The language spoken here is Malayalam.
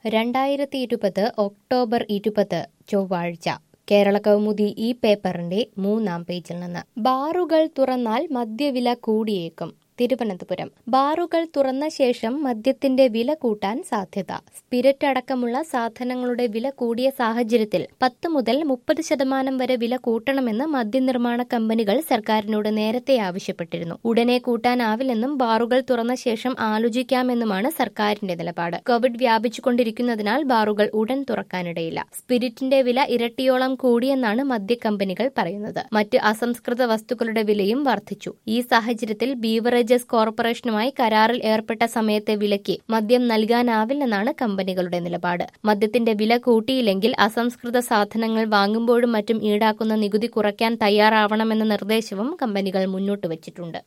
രണ്ടായിരത്തി ഇരുപത് ഒക്ടോബർ ഇരുപത് ചൊവ്വാഴ്ച കേരള കൗമുദി ഈ പേപ്പറിന്റെ മൂന്നാം പേജിൽ നിന്ന് ബാറുകൾ തുറന്നാൽ മദ്യവില കൂടിയേക്കും തിരുവനന്തപുരം ബാറുകൾ തുറന്ന ശേഷം മദ്യത്തിന്റെ വില കൂട്ടാൻ സാധ്യത സ്പിരിറ്റ് അടക്കമുള്ള സാധനങ്ങളുടെ വില കൂടിയ സാഹചര്യത്തിൽ പത്ത് മുതൽ മുപ്പത് ശതമാനം വരെ വില കൂട്ടണമെന്ന് മദ്യനിർമ്മാണ കമ്പനികൾ സർക്കാരിനോട് നേരത്തെ ആവശ്യപ്പെട്ടിരുന്നു ഉടനെ കൂട്ടാനാവില്ലെന്നും ബാറുകൾ തുറന്ന ശേഷം ആലോചിക്കാമെന്നുമാണ് സർക്കാരിന്റെ നിലപാട് കോവിഡ് വ്യാപിച്ചുകൊണ്ടിരിക്കുന്നതിനാൽ ബാറുകൾ ഉടൻ തുറക്കാനിടയില്ല സ്പിരിറ്റിന്റെ വില ഇരട്ടിയോളം കൂടിയെന്നാണ് മദ്യക്കമ്പനികൾ പറയുന്നത് മറ്റ് അസംസ്കൃത വസ്തുക്കളുടെ വിലയും വർദ്ധിച്ചു ഈ സാഹചര്യത്തിൽ ബീവറേജസ് കോർപ്പറേഷനുമായി കരാറിൽ ഏർപ്പെട്ട സമയത്തെ വിലയ്ക്ക് മദ്യം നൽകാനാവില്ലെന്നാണ് കമ്പനികളുടെ നിലപാട് മദ്യത്തിന്റെ വില കൂട്ടിയില്ലെങ്കിൽ അസംസ്കൃത സാധനങ്ങൾ വാങ്ങുമ്പോഴും മറ്റും ഈടാക്കുന്ന നികുതി കുറയ്ക്കാൻ തയ്യാറാവണമെന്ന നിർദ്ദേശവും കമ്പനികൾ മുന്നോട്ട് വച്ചിട്ടുണ്ട്